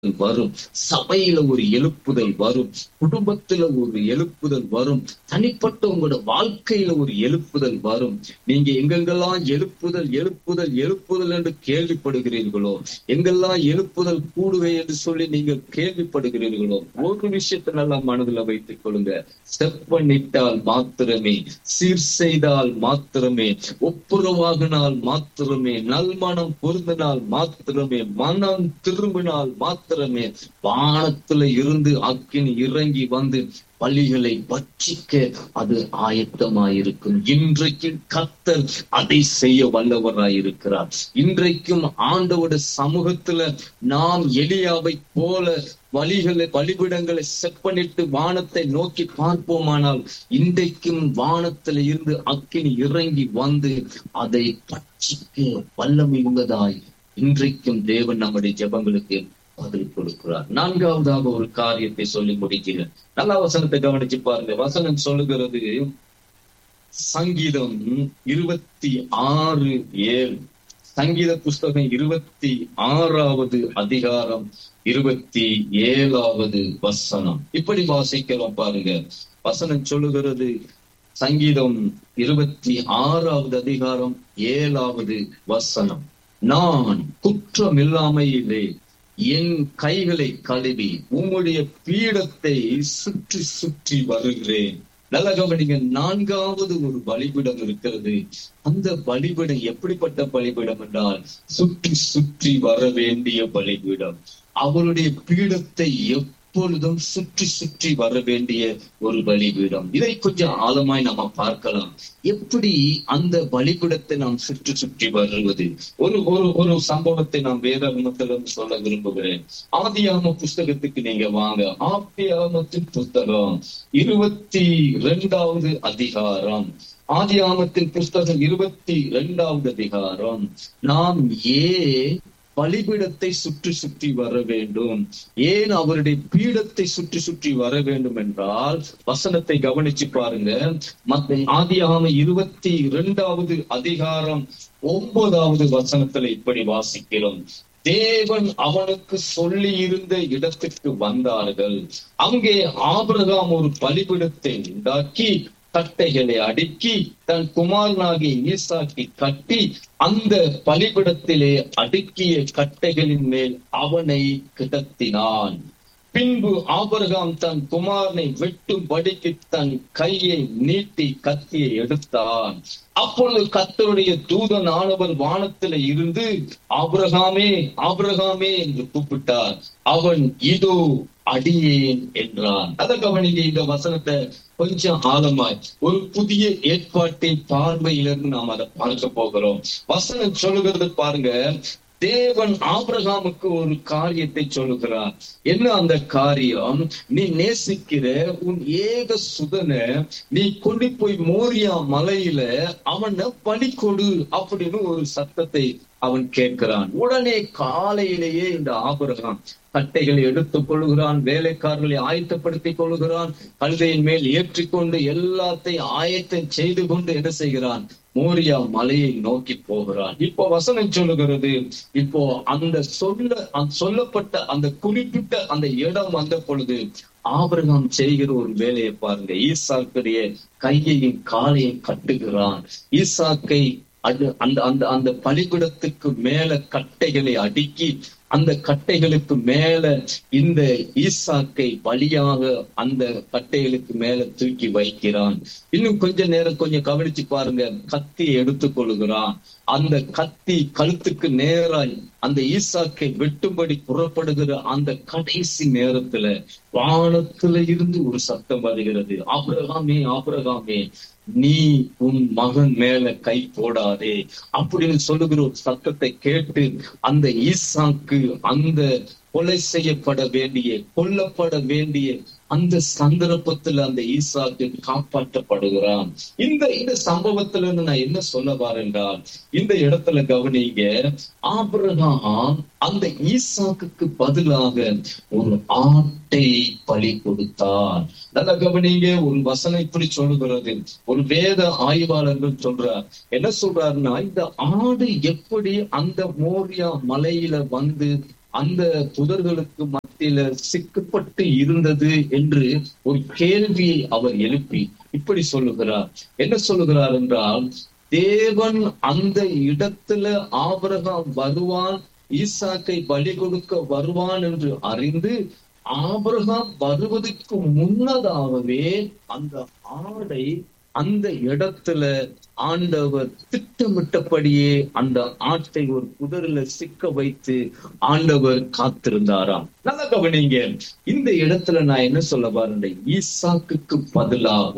வரும் சபையில ஒரு எழுப்புதல் வரும் குடும்பத்துல ஒரு எழுப்புதல் வரும் தனிப்பட்ட உங்களோட வாழ்க்கையில ஒரு எழுப்புதல் வரும் நீங்க எங்கெங்கெல்லாம் எழுப்புதல் எழுப்புதல் எழுப்புதல் என்று கேள்விப்படுகிறீர்களோ எங்கெல்லாம் எழுப்புதல் கூடுகை என்று சொல்லி நீங்கள் கேள்விப்படுகிறீர்களோ ஒரு விஷயத்தை நல்லா மனதுல வைத்துக் கொள்ளுங்க செப்பனிட்டால் மாத்திரமே சீர் செய்தால் மாத்திரமே ஒப்புரவாகினால் மாத்திரமே நல்மனம் பொருந்தினால் மாத்திரமே மனம் திரும்பினால் மாத்திரமே வானத்துல இருந்து அக்கினி இறங்கி வந்து பலிகளை பட்சிக்க அது ஆயத்தமாயிருக்கும் இன்றைக்கு கத்தர் அதை செய்ய வல்லவராயிருக்கிறார் இன்றைக்கும் ஆண்டவோட சமூகத்துல நாம் எலியாவை போல வழிகளை வழிபிடங்களை செப்பனிட்டு வானத்தை நோக்கி பார்ப்போமானால் இன்றைக்கும் வானத்துல இருந்து அக்கினி இறங்கி வந்து அதை பட்சிக்க வல்லமை உள்ளதாய் இன்றைக்கும் தேவன் நம்முடைய ஜெபங்களுக்கு பதில் கொடுக்கிறார் நான்காவதாக ஒரு காரியத்தை சொல்லி முடிக்கிறேன் நல்லா வசனத்தை கவனிச்சு பாருங்க வசனம் சொல்லுகிறது சங்கீதம் இருபத்தி ஆறு ஏழு சங்கீத புஸ்தகம் இருபத்தி ஆறாவது அதிகாரம் இருபத்தி ஏழாவது வசனம் இப்படி வாசிக்கிறோம் பாருங்க வசனம் சொல்லுகிறது சங்கீதம் இருபத்தி ஆறாவது அதிகாரம் ஏழாவது வசனம் நான் குற்றம் இல்லாமையிலே என் கைகளை கழுவி உம்முடைய பீடத்தை சுற்றி சுற்றி வருகிறேன் நல்ல கவனிங்க நான்காவது ஒரு பலிபிடம் இருக்கிறது அந்த பலிபிடம் எப்படிப்பட்ட பலிபிடம் என்றால் சுற்றி சுற்றி வர வேண்டிய பலிபீடம் அவருடைய பீடத்தை எப்பொழுதும் சுற்றி சுற்றி வர வேண்டிய ஒரு பலிபீடம் இதை கொஞ்சம் ஆழமாய் நம்ம பார்க்கலாம் எப்படி அந்த பலிபீடத்தை நாம் சுற்றி சுற்றி வருவது ஒரு ஒரு ஒரு சம்பவத்தை நான் வேதாகமத்திலிருந்து சொல்ல விரும்புகிறேன் ஆதியாம புஸ்தகத்துக்கு நீங்க வாங்க ஆதியாமத்தின் புஸ்தகம் இருபத்தி இரண்டாவது அதிகாரம் ஆதியாமத்தின் புஸ்தகம் இருபத்தி இரண்டாவது அதிகாரம் நாம் ஏன் பலிபீடத்தை சுற்றி சுற்றி வர வேண்டும் ஏன் அவருடைய பீடத்தை சுற்றி சுற்றி வர வேண்டும் என்றால் வசனத்தை கவனிச்சு பாருங்க மத்த ஆதியாம இருபத்தி இரண்டாவது அதிகாரம் ஒன்பதாவது வசனத்துல இப்படி வாசிக்கிறோம் தேவன் அவனுக்கு சொல்லி இருந்த இடத்துக்கு வந்தார்கள் அங்கே ஆபிரகாம் ஒரு பலிபிடத்தை உண்டாக்கி கட்டைகளை அடுக்கி தன் குமாரனாகிய ஈசாக்கி கட்டி அந்த பலிபிடத்திலே அடுக்கிய கட்டைகளின் மேல் அவனை கிடத்தினான் பின்பு ஆபரகாம் தன் குமாரனை வெட்டும்படிக்கு தன் கையை நீட்டி கத்தியை எடுத்தான் அப்பொழுது கத்தருடைய தூதன் ஆனவர் வானத்தில இருந்து ஆபிரகாமே ஆபிரகாமே என்று கூப்பிட்டார் அவன் இதோ அடியேன் என்றான் அத கவனிங்க இந்த வசனத்தை கொஞ்சம் ஆழமாய் ஒரு புதிய ஏற்பாட்டின் பார்வையிலிருந்து நாம் அதை பார்க்க போகிறோம் வசனம் சொல்லுகிறது பாருங்க தேவன் ஆபிரகாமுக்கு ஒரு காரியத்தை சொல்லுகிறார் என்ன அந்த காரியம் நீ நேசிக்கிற உன் ஏக சுதன நீ கொண்டு போய் மோரியா மலையில அவனை பலி கொடு அப்படின்னு ஒரு சத்தத்தை அவன் கேட்கிறான் உடனே காலையிலேயே இந்த ஆபிரகாம் கட்டைகளை எடுத்துக் கொள்கிறான் வேலைக்காரர்களை ஆயத்தப்படுத்திக் கொள்கிறான் கழுதையின் மேல் ஏற்றிக்கொண்டு எல்லாத்தையும் ஆயத்தம் செய்து கொண்டு என்ன செய்கிறான் மோரியா மலையை நோக்கி போகிறான் இப்போ வசனம் சொல்லுகிறது இப்போ அந்த சொல்ல சொல்லப்பட்ட அந்த குறிப்பிட்ட அந்த இடம் வந்த பொழுது ஆபிரகாம் செய்கிற ஒரு வேலையை பாருங்க ஈசாக்குடைய கையையும் காலையும் கட்டுகிறான் ஈசாக்கை அது அந்த அந்த அந்த பலிபிடத்துக்கு மேல கட்டைகளை அடுக்கி அந்த கட்டைகளுக்கு மேல இந்த ஈசாக்கை வழியாக அந்த கட்டைகளுக்கு மேல தூக்கி வைக்கிறான் இன்னும் கொஞ்ச நேரம் கொஞ்சம் கவனிச்சு பாருங்க கத்தியை எடுத்துக் கொள்கிறான் அந்த கத்தி கழுத்துக்கு நேராய் அந்த ஈசாக்கை வெட்டும்படி புறப்படுகிற அந்த கடைசி நேரத்துல வானத்துல இருந்து ஒரு சத்தம் வருகிறது ஆபிரகாமே ஆபிரகாமே நீ உன் மகன் மேல கை போடாதே அப்படின்னு சொல்லுகிற ஒரு சத்தத்தை கேட்டு அந்த ஈசாக்கு அந்த கொலை செய்யப்பட வேண்டிய கொல்லப்பட வேண்டிய அந்த சந்தர்ப்பத்துல அந்த ஈசாக்கு காப்பாற்றப்படுகிறான் இந்த இந்த சம்பவத்துல இருந்து நான் என்ன சொல்ல வரேன்றால் இந்த இடத்துல கவனிங்க ஆபிரகாம் அந்த ஈசாக்கு பதிலாக ஒரு ஆட்டை பலி கொடுத்தார் நல்ல கவனிங்க ஒரு வசனம் இப்படி சொல்லுகிறது ஒரு வேத ஆய்வாளர்கள் சொல்றார் என்ன சொல்றாருன்னா இந்த ஆடு எப்படி அந்த மோரியா மலையில வந்து அந்த புதர்களுக்கு மத்தியில சிக்கப்பட்டு இருந்தது என்று ஒரு கேள்வியை அவர் எழுப்பி இப்படி சொல்லுகிறார் என்ன சொல்லுகிறார் என்றால் தேவன் அந்த இடத்துல ஆபரகாம் வருவான் ஈசாக்கை பலி கொடுக்க வருவான் என்று அறிந்து ஆபரகாம் வருவதற்கு முன்னதாகவே அந்த ஆடை அந்த இடத்துல ஆண்டவர் திட்டமிட்டபடியே அந்த ஆட்டை ஒரு புதரில சிக்க வைத்து ஆண்டவர் காத்திருந்தாராம் நல்லா கவனிங்க இந்த இடத்துல நான் என்ன சொல்ல பாருங்க ஈசாக்குக்கு பதிலாக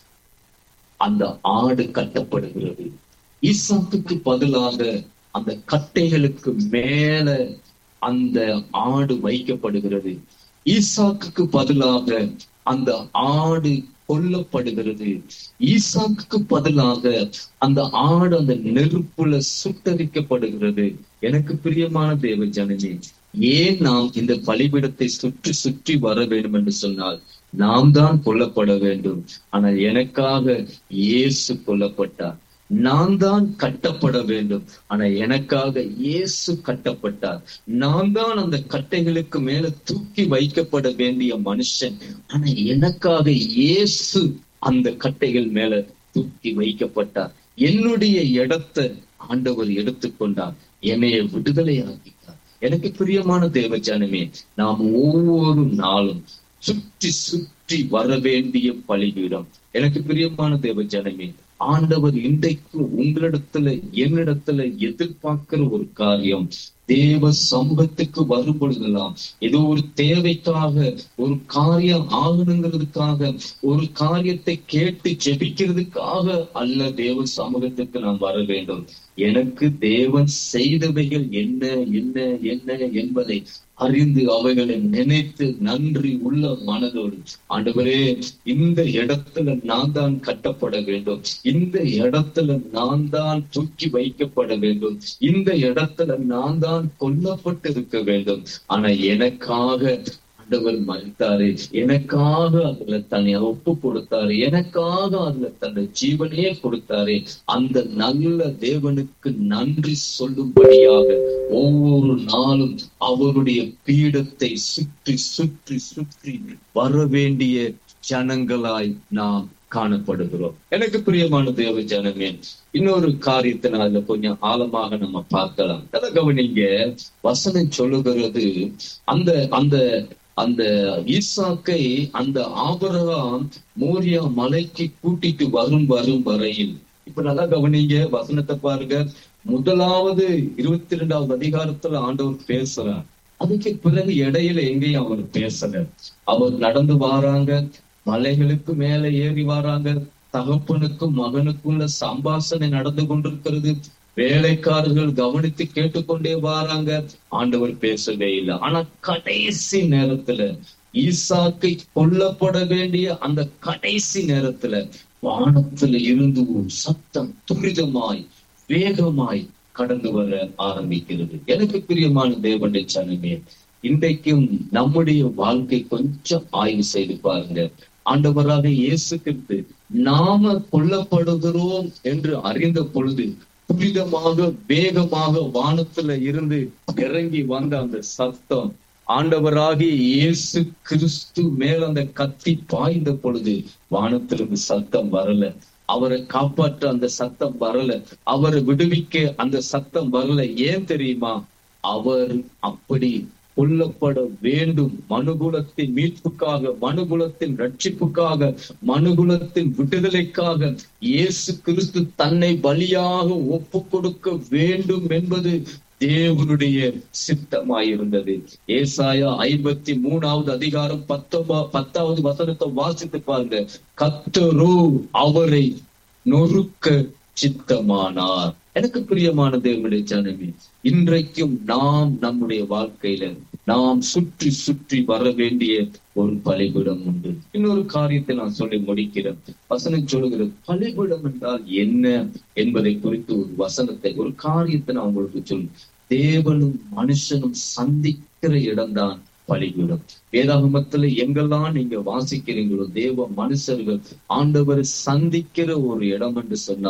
அந்த ஆடு கட்டப்படுகிறது ஈசாக்குக்கு பதிலாக அந்த கட்டைகளுக்கு மேல அந்த ஆடு வைக்கப்படுகிறது ஈசாக்குக்கு பதிலாக அந்த ஆடு கொல்லப்படுகிறது ஈசாக்குக்கு பதிலாக அந்த ஆடு அந்த நெருப்புல சுட்டரிக்கப்படுகிறது எனக்கு பிரியமான தேவ ஜனனி ஏன் நாம் இந்த பலிபிடத்தை சுற்றி சுற்றி வர வேண்டும் என்று சொன்னால் நாம் தான் கொல்லப்பட வேண்டும் ஆனால் எனக்காக இயேசு கொல்லப்பட்டார் நான் தான் கட்டப்பட வேண்டும் ஆனா எனக்காக இயேசு கட்டப்பட்டார் நான் தான் அந்த கட்டைகளுக்கு மேல தூக்கி வைக்கப்பட வேண்டிய மனுஷன் ஆனா எனக்காக இயேசு அந்த கட்டைகள் மேல தூக்கி வைக்கப்பட்டார் என்னுடைய இடத்தை ஆண்டவர் எடுத்துக்கொண்டார் என்னைய விடுதலை ஆக்கிட்டார் எனக்கு பிரியமான தேவ ஜனமே நாம் ஒவ்வொரு நாளும் சுற்றி சுற்றி வர வேண்டிய பலிபீடம் எனக்கு பிரியமான தேவ ஜனமே ஆண்டவர் இன்றைக்கு உங்களிடத்துல என்னிடத்துல எதிர்பார்க்கிற ஒரு காரியம் தேவ சம்பத்துக்கு வரும் பொழுதெல்லாம் ஏதோ ஒரு தேவைக்காக ஒரு காரியம் ஆகணுங்கிறதுக்காக ஒரு காரியத்தை கேட்டு ஜெபிக்கிறதுக்காக அல்ல தேவ சமூகத்துக்கு நாம் வர வேண்டும் எனக்கு தேவன் செய்தவைகள் என்ன என்ன என்ன என்பதை அறிந்து அவைகளை நினைத்து நன்றி உள்ள மனதோடு ஆண்டவரே இந்த இடத்துல நான் தான் கட்டப்பட வேண்டும் இந்த இடத்துல நான் தான் தூக்கி வைக்கப்பட வேண்டும் இந்த இடத்துல நான் தான் கொல்லப்பட்டு இருக்க வேண்டும் ஆனா எனக்காக ஆண்டவர் மறித்தாரு எனக்காக அதுல தன்னை ஒப்பு கொடுத்தாரு எனக்காக அதுல தன்னை ஜீவனையே கொடுத்தாரு அந்த நல்ல தேவனுக்கு நன்றி சொல்லும்படியாக ஒவ்வொரு நாளும் அவருடைய பீடத்தை சுற்றி சுற்றி சுற்றி வர வேண்டிய ஜனங்களாய் நாம் காணப்படுகிறோம் எனக்கு பிரியமான தேவ ஜனமே இன்னொரு காரியத்தை நான் அதுல கொஞ்சம் ஆழமாக நம்ம பார்க்கலாம் அத கவனிங்க வசனம் சொல்லுகிறது அந்த அந்த அந்த ஈசாக்கை அந்த ஆபரகாம் மோரியா மலைக்கு கூட்டிட்டு வரும் வரும் வரையில் இப்ப நல்லா கவனிங்க வசனத்தை பாருங்க முதலாவது இருபத்தி ரெண்டாவது அதிகாரத்துல ஆண்டவர் பேசுறார் அதுக்கு பிறகு இடையில எங்கேயும் அவர் பேசல அவர் நடந்து வாராங்க மலைகளுக்கு மேல ஏறி வராங்க தகப்பனுக்கும் மகனுக்குள்ள சம்பாஷணை நடந்து கொண்டிருக்கிறது வேலைக்காரர்கள் கவனித்து கேட்டுக்கொண்டே வராங்க ஆண்டவர் பேசவே இல்லை ஆனா கடைசி நேரத்துல ஈசாக்கை கொல்லப்பட வேண்டிய அந்த கடைசி நேரத்துல வானத்துல இருந்து ஒரு சத்தம் துரிதமாய் வேகமாய் கடந்து வர ஆரம்பிக்கிறது எனக்கு பிரியமான தேவனுடைய சனமே இன்றைக்கும் நம்முடைய வாழ்க்கை கொஞ்சம் ஆய்வு செய்து பாருங்க ஆண்டவராக இயேசு கிறிஸ்து நாம கொல்லப்படுகிறோம் என்று அறிந்த பொழுது துரிதமாக வேகமாக வானத்துல இருந்து இறங்கி வந்த அந்த சத்தம் ஆண்டவராகிய இயேசு கிறிஸ்து மேல அந்த கத்தி பாய்ந்த பொழுது வானத்திலிருந்து சத்தம் வரல அவரை காப்பாற்ற அந்த சத்தம் வரல அவரை விடுவிக்க அந்த சத்தம் வரல ஏன் தெரியுமா அவர் அப்படி கொல்லப்பட வேண்டும் மனுகுலத்தின் மீட்புக்காக மனுகுலத்தின் ரட்சிப்புக்காக மனுகுலத்தின் விடுதலைக்காக இயேசு கிறிஸ்து தன்னை பலியாக ஒப்பு கொடுக்க வேண்டும் என்பது தேவனுடைய சித்தமாயிருந்தது ஏசாயா ஐம்பத்தி மூணாவது அதிகாரம் பத்தொன்பா பத்தாவது வசனத்தை வாசித்து பாருங்க கத்தரோ அவரை நொறுக்க சித்தமானார் எனக்கு பிரியமான தேவனுடைய ஜனமே இன்றைக்கும் நாம் நம்முடைய வாழ்க்கையில நாம் சுற்றி சுற்றி வர வேண்டிய ஒரு பலிபிடம் உண்டு இன்னொரு காரியத்தை நான் சொல்லி முடிக்கிறேன் வசனம் சொல்லுகிறது பலிபிடம் என்றால் என்ன என்பதை குறித்து ஒரு வசனத்தை ஒரு காரியத்தை நான் உங்களுக்கு சொல்லு தேவனும் மனுஷனும் சந்திக்கிற இடம்தான் பலிபீடம் வேதாகமத்துல எங்கெல்லாம் நீங்க வாசிக்கிறீங்களோ தேவ மனுஷர்கள் ஆண்டவரை சந்திக்கிற ஒரு இடம் என்று சொன்னால்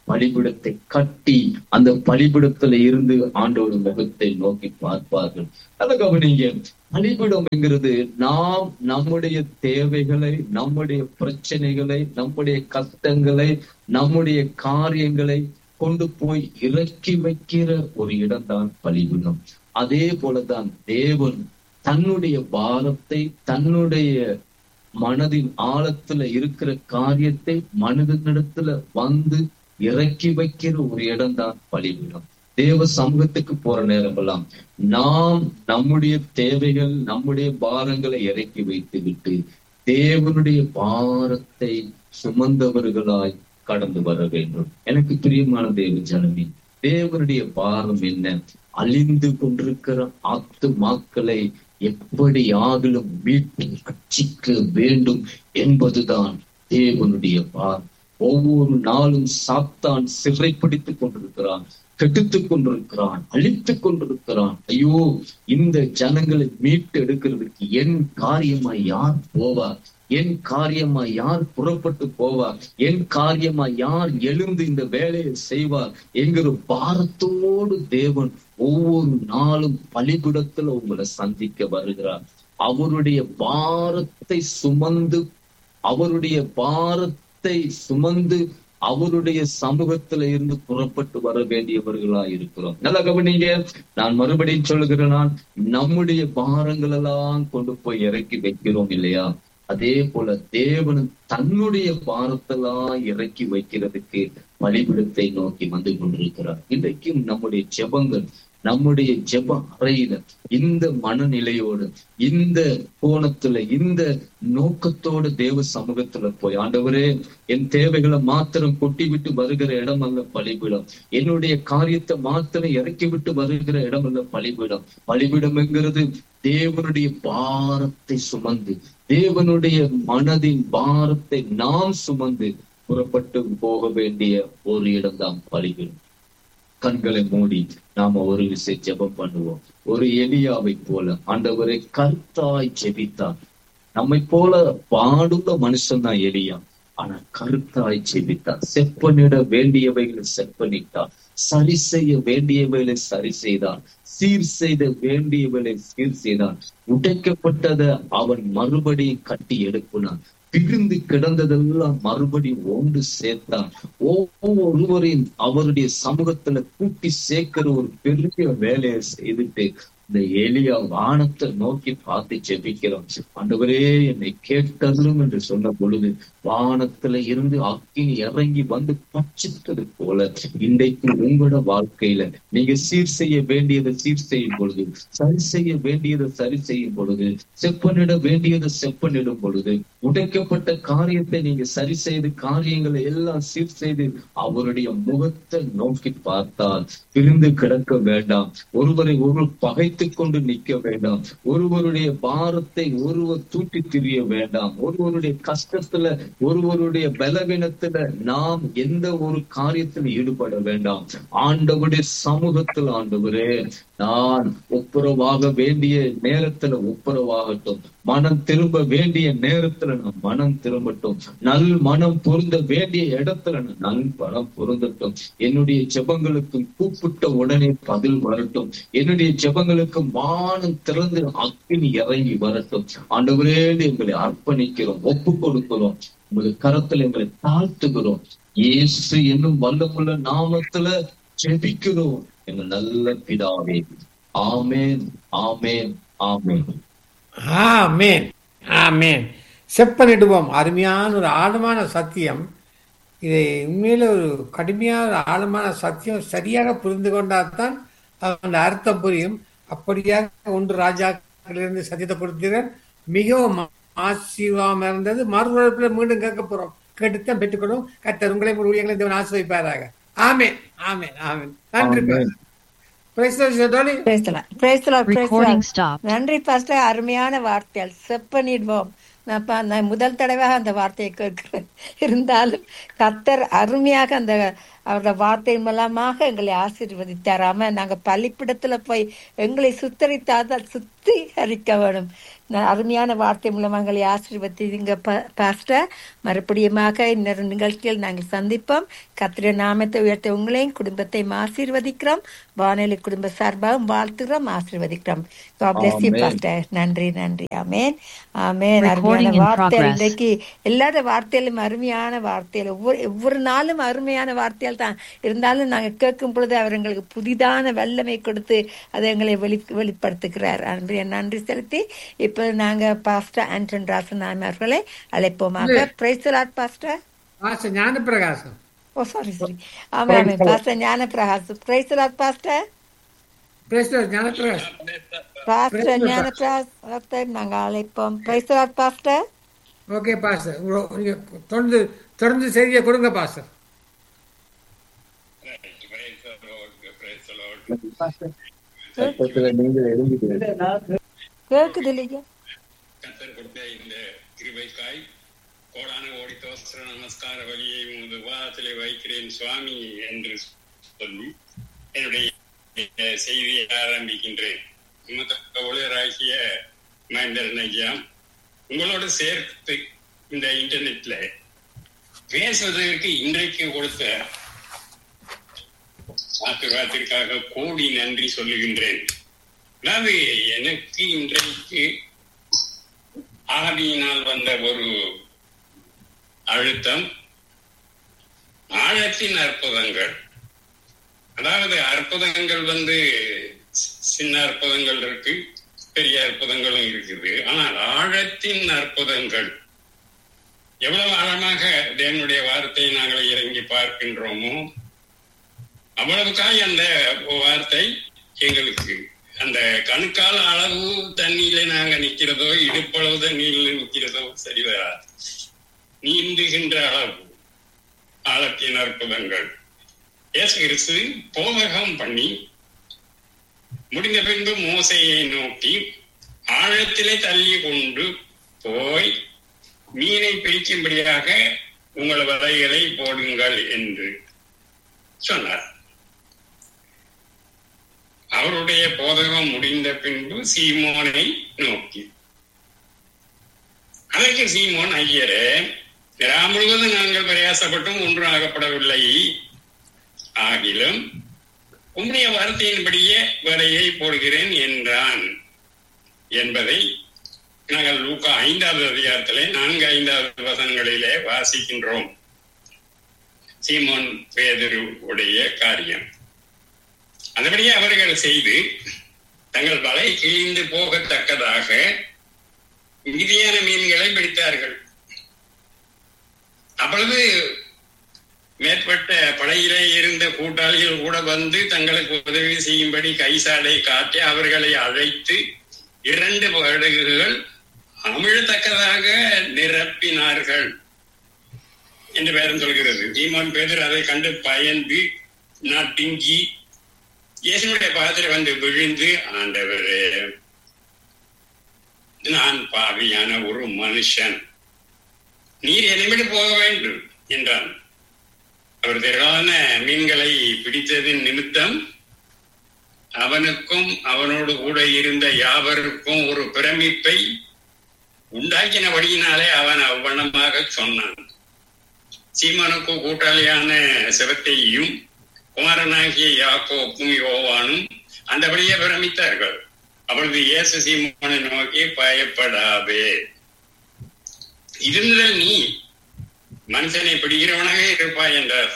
பலிபிடத்தை கட்டி அந்த பலிபிடத்துல இருந்து ஆண்டவர் முகத்தை நோக்கி பார்ப்பார்கள் அதை கவனிங்க பலிபிடம் என்கிறது நாம் நம்முடைய தேவைகளை நம்முடைய பிரச்சனைகளை நம்முடைய கஷ்டங்களை நம்முடைய காரியங்களை கொண்டு போய் இறக்கி வைக்கிற ஒரு இடம்தான் பலிபிடம் அதே போலதான் தேவன் தன்னுடைய பாரத்தை தன்னுடைய மனதின் ஆழத்துல இருக்கிற காரியத்தை மனிதனிடத்துல வந்து இறக்கி வைக்கிற ஒரு இடம்தான் பலிபீடம் தேவ சமூகத்துக்கு போற நேரமெல்லாம் நாம் நம்முடைய தேவைகள் நம்முடைய பாரங்களை இறக்கி வைத்து விட்டு தேவனுடைய பாரத்தை சுமந்தவர்களாய் கடந்து வர வேண்டும் எனக்கு பிரியமான தேவ ஜனமே தேவனுடைய பாரம் என்ன அழிந்து கொண்டிருக்கிற ஆத்துமாக்களை எப்படி ஆகிலும் மீட்டு ரட்சிக்க வேண்டும் என்பதுதான் தேவனுடைய பாரம் ஒவ்வொரு நாளும் சாத்தான் சிறைப்பிடித்துக் கொண்டிருக்கிறான் கெடுத்துக் கொண்டிருக்கிறான் அழித்துக் கொண்டிருக்கிறான் ஐயோ இந்த ஜனங்களை மீட்டு எடுக்கிறதுக்கு என் காரியமா யார் போவார் என் காரியமா யார் புறப்பட்டு போவார் என் காரியமா யார் எழுந்து இந்த வேலையை செய்வார் என்கிற பாரத்தோடு தேவன் ஒவ்வொரு நாளும் பலிபுடத்துல உங்களை சந்திக்க வருகிறார் அவருடைய பாரத்தை சுமந்து அவருடைய பாரத்தை சுமந்து அவருடைய சமூகத்துல இருந்து புறப்பட்டு வர வேண்டியவர்களா இருக்கிறோம் நல்லா கவனிங்க நான் மறுபடியும் சொல்லுகிறேன் நான் நம்முடைய பாரங்கள் எல்லாம் கொண்டு போய் இறக்கி வைக்கிறோம் இல்லையா அதே போல தேவனும் தன்னுடைய பாரத்தெல்லாம் இறக்கி வைக்கிறதுக்கு பலிபிடத்தை நோக்கி வந்து கொண்டிருக்கிறார் இன்றைக்கும் நம்முடைய ஜெபங்கள் நம்முடைய ஜெப அறையில இந்த மனநிலையோடு இந்த கோணத்துல இந்த நோக்கத்தோடு தேவ சமூகத்துல போய் ஆண்டவரே என் தேவைகளை மாத்திரம் கொட்டி விட்டு வருகிற இடம் அல்ல பலிபீடம் என்னுடைய காரியத்தை மாத்திரம் இறக்கி விட்டு வருகிற இடம் அல்ல பலிபீடம் பலிபீடம் என்கிறது தேவனுடைய பாரத்தை சுமந்து தேவனுடைய மனதின் பாரத்தை நாம் சுமந்து புறப்பட்டு போக வேண்டிய ஒரு இடம்தான் பலிபீடம் கண்களை மூடி நாம ஒரு விசை ஜெபம் பண்ணுவோம் ஒரு எலியாவை போல ஆண்டவரை கருத்தாய் ஜெபித்தார் நம்மை போல பாடுள்ள மனுஷன் தான் எலியா ஆனா கருத்தாய் ஜெபித்தார் செப்பனிட வேண்டியவைகளை செப்பனிட்டார் சரி செய்ய வேண்டியவைகளை சரி செய்தான் சீர் செய்த வேண்டியவளை சீர் செய்தான் உடைக்கப்பட்டதை அவன் மறுபடியும் கட்டி எழுப்பினான் பிரிந்து கிடந்ததெல்லாம் மறுபடியும் ஒன்று சேர்த்தான் ஒவ்வொருவரையும் அவருடைய சமூகத்துல கூட்டி சேர்க்கிற ஒரு பெரிய வேலையை செய்துட்டு இந்த எளிய வானத்தை நோக்கி பார்த்து ஜெபிக்கிறோம் ஆண்டவரே என்னை கேட்டதும் என்று சொன்ன பொழுது வானத்துல இருந்து அக்கினி இறங்கி வந்து பச்சித்தது போல இன்றைக்கு உங்களோட வாழ்க்கையில நீங்க சீர் செய்ய வேண்டியதை சீர் செய்யும் பொழுது சரி செய்ய வேண்டியதை சரி செய்யும் பொழுது செப்பனிட வேண்டியதை செப்பனிடும் பொழுது உடைக்கப்பட்ட காரியத்தை நீங்க சரி செய்து காரியங்களை எல்லாம் சீர் செய்து அவருடைய முகத்தை நோக்கி பார்த்தால் பிரிந்து கிடக்க வேண்டாம் ஒருவரை ஒருவர் பகைத்துக் கொண்டு நிற்க வேண்டாம் ஒருவருடைய பாரத்தை ஒருவர் தூக்கி திரிய வேண்டாம் ஒருவருடைய கஷ்டத்துல ஒருவருடைய பலவீனத்துல நாம் எந்த ஒரு காரியத்தில் ஈடுபட வேண்டாம் ஆண்டவருடைய சமூகத்தில் ஆண்டவரே நான் ஒப்புரவாக வேண்டிய நேரத்துல ஒப்புரவாகட்டும் மனம் திரும்ப வேண்டிய நேரத்துல நான் மனம் திரும்பட்டும் நல் மனம் பொருந்த வேண்டிய இடத்துல நான் நல் மனம் பொருந்தட்டும் என்னுடைய ஜெபங்களுக்கும் கூப்பிட்ட உடனே பதில் வரட்டும் என்னுடைய ஜெபங்களுக்கும் வானம் திறந்து அக்கினி இறங்கி வரட்டும் ஆண்டவரே எங்களை அர்ப்பணிக்கிறோம் ஒப்பு கொடுக்கிறோம் உங்களுடைய கரத்துல எங்களை தாழ்த்துகிறோம் இயேசு என்னும் வல்லமுள்ள நாமத்துல ஜெபிக்கிறோம் எங்க நல்ல பிதாவே ஆமேன் ஆமேன் ஆமேன் ஆமேன் ஆமேன் செப்பனிடுவோம் அருமையான ஒரு ஆழமான சத்தியம் இதை உண்மையில ஒரு கடுமையான ஒரு ஆழமான சத்தியம் சரியாக புரிந்து கொண்டால்தான் அந்த அர்த்தம் புரியும் அப்படியாக ஒன்று ராஜாக்களிலிருந்து சத்தியத்தை பொறுத்தீர்கள் மிகவும் ஆசீர்வாதம் இருந்தது மறுபடியும் மீண்டும் கேட்க போறோம் கேட்டுத்தான் பெற்றுக்கொள்ளும் கத்தர் உங்களை ஊழியர்களை தேவன் ஆசிர்வைப்பாராக ஆமேன் ஆமேன் ஆமேன் நன்றி amen. Praise the Lord, Dolly. Praise the Lord. Praise the Lord. Praise the Recording Lord. stopped. நன்றி பாஸ்டர் அருமையான வார்த்தைகள் செப்பனிடுவோம் நான் பா- நான் முதல் தடவையாக அந்த வார்த்தையை கேட்கிறேன் இருந்தாலும் கர்த்தர் அருமையாக அந்த அவரோட வார்த்தை மூலமாக எங்களை ஆசீர்வதித்தார் ஆமா நாங்க பள்ளிப்பிடத்துல போய் எங்களை சுத்தரித்தாதான் சுத்திகரிக்க வேணும் நான் அருமையான வார்த்தை மூலமாக எங்களை ஆசீர்வதிங்க பாஸ்டர் மறுபடியுமாக இன்னொரு நிகழ்ச்சியில் நாங்கள் சந்திப்போம் கத்திர நாமத்தை உயர்த்த உங்களையும் குடும்பத்தையும் ஆசீர்வதிக்கிறோம் வானொலி குடும்ப சார்பாகவும் வாழ்த்துகிறோம் ஆசீர்வதிக்கிறோம் God bless you, Amen. pastor. நன்றி நன்றி ஆமேன் ஆமேன் Recording அருமையான in வார்த்தை progress. இன்றைக்கு எல்லாத வார்த்தையிலும் அருமையான வார்த்தைகள் ஒவ்வொரு ஒவ்வொரு நாளும் அருமையான வார்த்தைகள் தான் இருந்தாலும் நாங்க கேட்கும் பொழுது அவர் எங்களுக்கு புதிதான வல்லமை கொடுத்து அதை எங்களை வெளி வெளிப்படுத்துகிறார் அன்றைய நன்றி செலுத்தி இப்போ நாங்க பாஸ்டர் ஆண்டன் ராசன் அவர்களை அழைப்போமாக பிரைசலாட் பாஸ்டர் பாஸ்டர் ஞான பிரகாசம் ஓ சாரி சாரி ஆமா ஆமா பாஸ்டர் ஞான பிரகாஷ் பிரைசலாட் பாஸ்டர் பிரேஸ்டர் ஞான பிரகாசம் பாஸ்டர் ஞான பிரகாசத்தை நாங்க அழைப்போம் பிரைசலாட் பாஸ்டர் ஓகே பாஸ்டர் உங்க- நீங்க தொடர்ந்து தொடர்ந்து செய்தியை கொடுங்க பாஸ்டர் கர்த்தத்துல நீங்கள் எழுந்துகிறீர்கள் கேக்குது இல்லையா கத்தர் கொடுத்த இந்த கிருபைக்காய் கோடான ஓடி தோஸ்திர நமஸ்கார வழியை உமது வாதத்திலே வைக்கிறேன் சுவாமி என்று சொல்லி என்னுடைய அஹ், செய்தியை ஆரம்பிக்கின்றேன் உமது ஒளியராகிய மகேந்திரன் ஐயா உங்களோடு சேர்த்து இந்த இன்டர்நெட்ல பேசுவதற்கு இன்றைக்கு கொடுத்த ஆசீர்வாதத்திற்காக கோடி நன்றி சொல்லுகின்றேன் அதாவது எனக்கு இன்றைக்கு ஆவியினால் வந்த ஒரு அழுத்தம் ஆழத்தின் அற்புதங்கள் அதாவது அற்புதங்கள் வந்து சி- சின்ன அற்புதங்கள் இருக்கு பெரிய அற்புதங்களும் இருக்குது ஆனால் ஆழத்தின் அற்புதங்கள் எவ்வளவு ஆழமாக தேவனுடைய வார்த்தையை நாங்கள் இறங்கி பார்க்கின்றோமோ அவ்வளவுக்காய் அந்த வார்த்தை எங்களுக்கு அந்த கணுக்கால் அளவு தண்ணியில நாங்க நிக்கிறதோ இடுப்பளவு தண்ணியில நிக்கிறதோ சரி வராது நீந்துகின்ற அளவு ஆழத்தின் அற்புதங்கள் இயேசு கிறிஸ்து போதகம் பண்ணி முடிந்த பின்பு மோசையை நோக்கி ஆழத்திலே தள்ளி கொண்டு போய் மீனை பிடிக்கும்படியாக உங்கள் வலைகளை போடுங்கள் என்று சொன்னார் அவருடைய போதகம் முடிந்த பின்பு சீமோனை நோக்கி அதற்கு சீமோன் ஐயரே இரா முழுவதும் நாங்கள் பிரயாசப்பட்டும் ஒன்றும் ஆகப்படவில்லை ஆகிலும் உம்முடைய வார்த்தையின்படியே வலையை போடுகிறேன் என்றான் என்பதை நாங்கள் லூக்கா ஐந்தாவது அதிகாரத்திலே நான்கு ஐந்தாவது வசனங்களிலே வாசிக்கின்றோம் சீமோன் பேதருடைய காரியம் அதுபடியே அவர்கள் செய்து தங்கள் வலை கிழிந்து போகத்தக்கதாக மிகுதியான மீன்களை பிடித்தார்கள் அப்பொழுது மேற்பட்ட படையிலே இருந்த கூட்டாளிகள் கூட வந்து தங்களுக்கு உதவி செய்யும்படி கைசாலை காட்டி அவர்களை அழைத்து இரண்டு படகுகள் அமிழத்தக்கதாக நிரப்பினார்கள் என்று பேரம் சொல்கிறது சீமான் பேதர் அதை கண்டு பயந்து நட்டுங்கி இயேசுடைய பாதத்தில் வந்து விழுந்து ஆண்டவரே நான் பாவியான ஒரு மனுஷன் நீர் என்னை போக வேண்டும் என்றான் அவர் திரளான மீன்களை பிடித்ததின் நிமித்தம் அவனுக்கும் அவனோடு கூட இருந்த யாவருக்கும் ஒரு பிரமிப்பை உண்டாக்கினபடியினாலே அவன் அவ்வண்ணமாக சொன்னான் சீமானுக்கு கூட்டாளியான சிவத்தையும் குமாரனாகிய யாக்கோப்பும் யோவானும் அந்தபடியே பிரமித்தார்கள் அப்பொழுது இயேசு சீமோனை நோக்கி பயப்படாதே இருந்த நீ மனுஷனை பிடிக்கிறவனாக இருப்பாய் என்றார்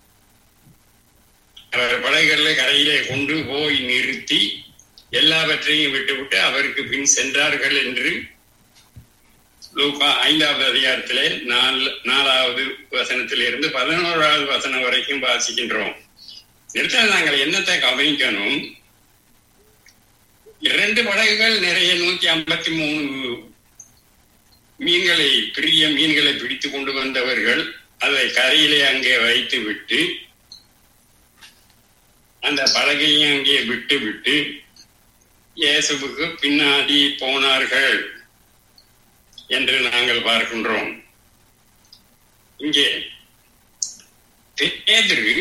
அவர் படகுகளை கரையிலே கொண்டு போய் நிறுத்தி எல்லாவற்றையும் விட்டுவிட்டு அவருக்கு பின் சென்றார்கள் என்று லூகா ஐந்தாவது அதிகாரத்திலே நாலு நாலாவது வசனத்திலிருந்து பதினோராவது வசனம் வரைக்கும் வாசிக்கின்றோம் நிறுத்தல் நாங்கள் என்னத்தை கவனிக்கணும் இரண்டு படகுகள் நிறைய நூத்தி ஐம்பத்தி மூணு மீன்களை பெரிய மீன்களை பிடித்து கொண்டு வந்தவர்கள் அதை கரையிலே அங்கே வைத்து விட்டு அந்த படகையும் அங்கே விட்டு விட்டு இயேசுவுக்கு பின்னாடி போனார்கள் என்று நாங்கள் பார்க்கின்றோம் இங்கே பேதுரு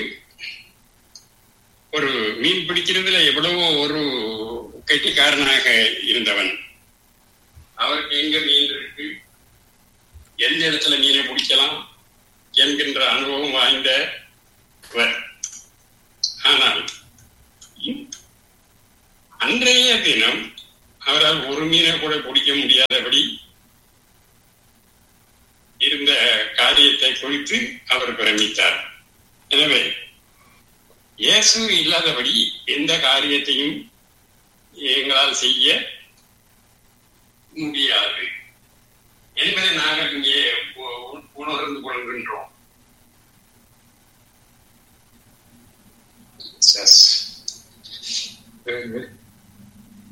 ஒரு மீன் பிடிக்கிறதுல எவ்வளவோ ஒரு கெட்டிக்காரனாக இருந்தவன் அவருக்கு எங்க மீன் இருக்கு எந்த இடத்துல மீனை பிடிக்கலாம் என்கின்ற அனுபவம் வாய்ந்தவர் ஆனால் அன்றைய தினம் அவரால் ஒரு மீனை கூட பிடிக்க முடியாதபடி இருந்த காரியத்தை குறித்து அவர் பிரமித்தார் எனவே இயேசு இல்லாதபடி எந்த காரியத்தையும் எங்களால் செய்ய முடியாது என்பதை நாங்கள் இங்கே உ- உணர்ந்து கொள்கின்றோம் Yes.